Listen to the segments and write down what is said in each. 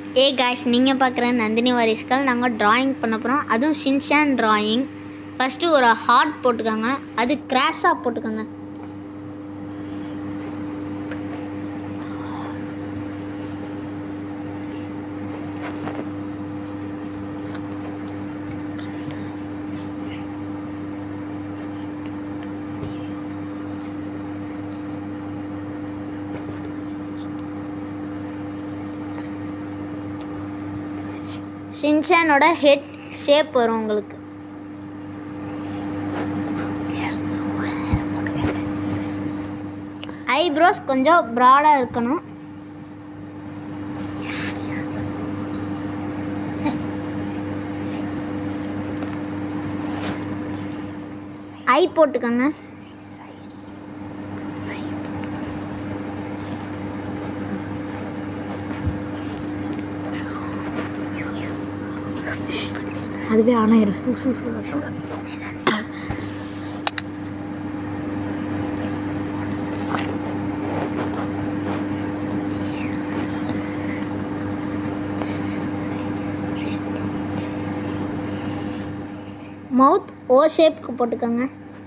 ஏ guys நீங்கள் பார்க்குற நந்தினி வாரிஸ்கள் நாங்கள் டிராயிங் பண்ண போகிறோம் அதுவும் ஷின்ஷான் டிராயிங் ஃபஸ்ட்டு ஒரு ஹார்ட் போட்டுக்கோங்க அது கிராஸாக போட்டுக்கோங்க ஷின்ஷானோட ஹெட் ஷேப் வரும் உங்களுக்கு ஐப்ரோஸ் கொஞ்சம் ப்ராடாக இருக்கணும் ஐ போட்டுக்கோங்க அதுவே ஆனாயிரம் சூ சூ சூ மவுத் ஓ ஷேப்க்கு போட்டுக்கோங்க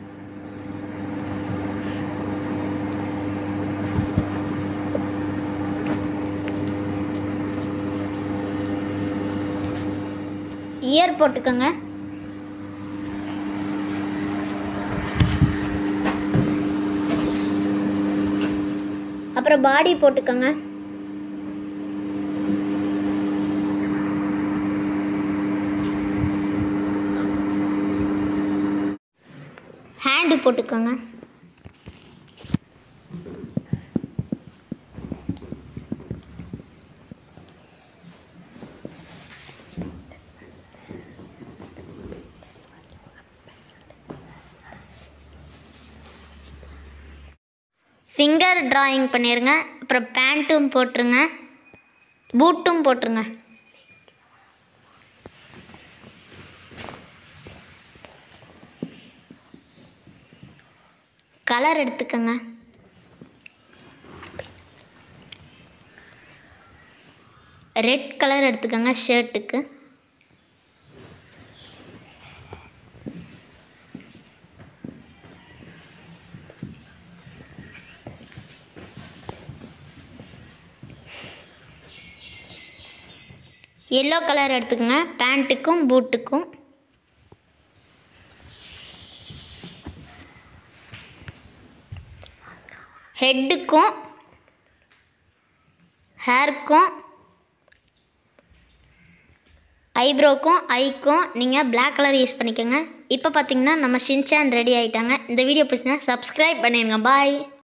இயர் போட்டுக்கோங்க அப்புறம் பாடி போட்டுக்கோங்க ஹேண்டு போட்டுக்கோங்க ஃபிங்கர் டிராயிங் பண்ணிடுங்க அப்புறம் பேண்ட்டும் போட்டுருங்க பூட்டும் போட்டுருங்க கலர் எடுத்துக்கோங்க ரெட் கலர் எடுத்துக்கோங்க ஷர்ட்டுக்கு எல்லோ கலர் எடுத்துக்கோங்க பேண்ட்டுக்கும் பூட்டுக்கும் ஹெட்டுக்கும் ஹேர்க்கும் ஐப்ரோக்கும் ஐக்கும் நீங்கள் Black கலர் யூஸ் பண்ணிக்கோங்க இப்போ பார்த்தீங்கன்னா நம்ம ஷின்சான் ரெடி ஆகிட்டாங்க இந்த வீடியோ பிடிச்சிங்கன்னா சப்ஸ்கிரைப் பண்ணிடுங்க பாய்